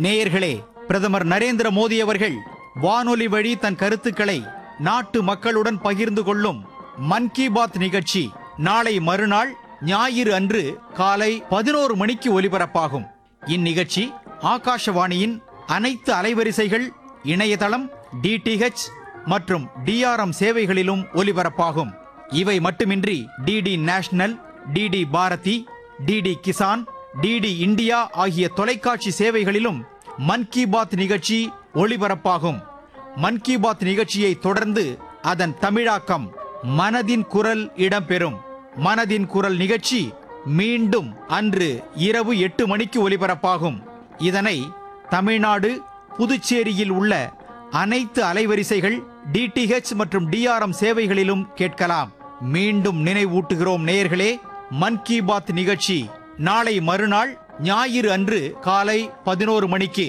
நேயர்களே பிரதமர் நரேந்திர மோடி அவர்கள் வானொலி வழி தன் கருத்துக்களை நாட்டு மக்களுடன் பகிர்ந்து கொள்ளும் மன் கி பாத் நிகழ்ச்சி நாளை மறுநாள் ஞாயிறு அன்று காலை பதினோரு மணிக்கு ஒலிபரப்பாகும் இந்நிகழ்ச்சி ஆகாஷவாணியின் அனைத்து அலைவரிசைகள் இணையதளம் டிடிஹெச் மற்றும் டிஆர்எம் சேவைகளிலும் ஒலிபரப்பாகும் இவை மட்டுமின்றி DD national DD Bharati DD Kisan DD India ஆகிய தொலைக்காட்சி சேவைகளிலும் மன் கி பாத் நிகழ்ச்சி ஒளிபரப்பாகும் மன் கி பாத் நிகழ்ச்சியை தொடர்ந்து அதன் தமிழாக்கம் மனதின் குரல் இடம்பெறும் மனதின் குரல் நிகழ்ச்சி மீண்டும் அன்று இரவு எட்டு மணிக்கு ஒலிபரப்பாகும் இதனை தமிழ்நாடு புதுச்சேரியில் உள்ள அனைத்து அலைவரிசைகள் டிடிஹெச் மற்றும் டிஆர்எம் சேவைகளிலும் கேட்கலாம் மீண்டும் நினைவூட்டுகிறோம் நேயர்களே மன் கி பாத் நிகழ்ச்சி நாளை மறுநாள் ஞாயிறு அன்று காலை பதினோரு மணிக்கு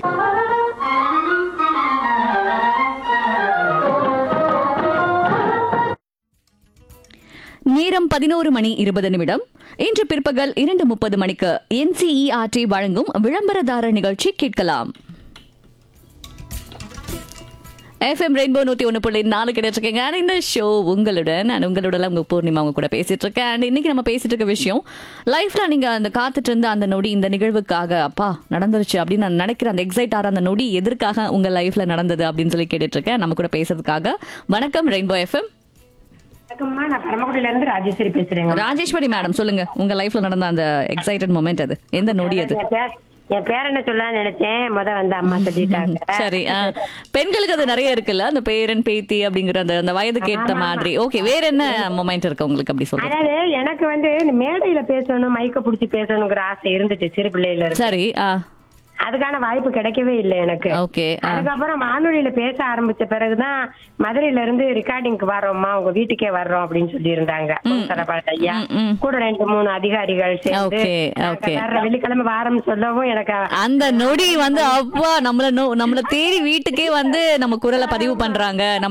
நேரம் பதினோரு மணி இருபது நிமிடம் இன்று பிற்பகல் இரண்டு முப்பது மணிக்கு என்சிஇஆர்டி வழங்கும் விளம்பரதாரர் நிகழ்ச்சி கேட்கலாம் எஃப்எம் ரெயின்போ நூத்தி ஒன்று புள்ளி நாலு கிடைச்சிருக்கேங்க And இந்த ஷோ உங்களுடன் நான் உங்களுடன் உங்க பூர்ணிமா அவங்க கூட பேசிட்டு இருக்கேன் அண்ட் இன்னைக்கு நம்ம பேசிட்டு இருக்க விஷயம் லைஃப்ல நீங்க அந்த காத்துட்டு இருந்த அந்த நொடி இந்த நிகழ்வுக்காக அப்பா நடந்துருச்சு அப்படின்னு நான் நினைக்கிற அந்த எக்ஸைட் ஆற அந்த நொடி எதற்காக உங்க லைஃப்ல நடந்தது அப்படின்னு சொல்லி கேட்டுட்டு இருக்கேன் நம்ம கூட பேசுறதுக்காக வணக்கம் ரெயின்போ எஃப்எம் வணக்கம்மா நான் பரமக்குடியில இருந்து ராஜேஸ்வரி பேசுறேங்க ராஜேஸ்வரி மேடம் சொல்லுங்க உங்க லைஃப்ல நடந்த அந்த எக்ஸைட்டட் மொமெண்ட் அது எந்த நொடி அது என் பேர் என் பேர் என்ன சொல்ல நினைச்சேன் முத வந்து அம்மா சொல்லிட்டாங்க சரி ஆ. பெண்களுக்கு அது நிறைய இருக்குல்ல அந்த பேரன் பேத்தி அப்படிங்கிற அந்த அந்த வயதுக்கு ஏத்த மாதிரி ஓகே வேற என்ன மொமெண்ட் இருக்கு உங்களுக்கு அப்படி சொல்றேன் அதாவது எனக்கு வந்து இந்த மேடையில பேசணும் மைக்க புடிச்சு பேசணுங்கிற ஆசை இருந்துச்சு சிறு பிள்ளையில இருந்து சரி ஆ அதுக்கான வாய்ப்பு கிடைக்கவே இல்லை எனக்கு ஓகே ஆ அதுக்கப்புறம் வானொலியில பேச ஆரம்பிச்ச பிறகுதான் மதுரையில இருந்து ரெக்கார்டிங்க்கு வர்றோம்மா உங்க வீட்டுக்கே வர்றோம் அப்படின்னு சொல்லி இருந்தாங்க ஐயா ம், ம். கூட ரெண்டு மூணு அதிகாரிகள் சேர்ந்து Okay, நாங்க okay. வர்ற வெள்ளிக்கிழமை வாரம் சொல்லவும் எனக்கு அந்த நொடி வந்து அப்பா நம்மள நோ- நம்மள தேடி வீட்டுக்கே வந்து நம்ம குரலை பதிவு பண்றாங்க நம்ம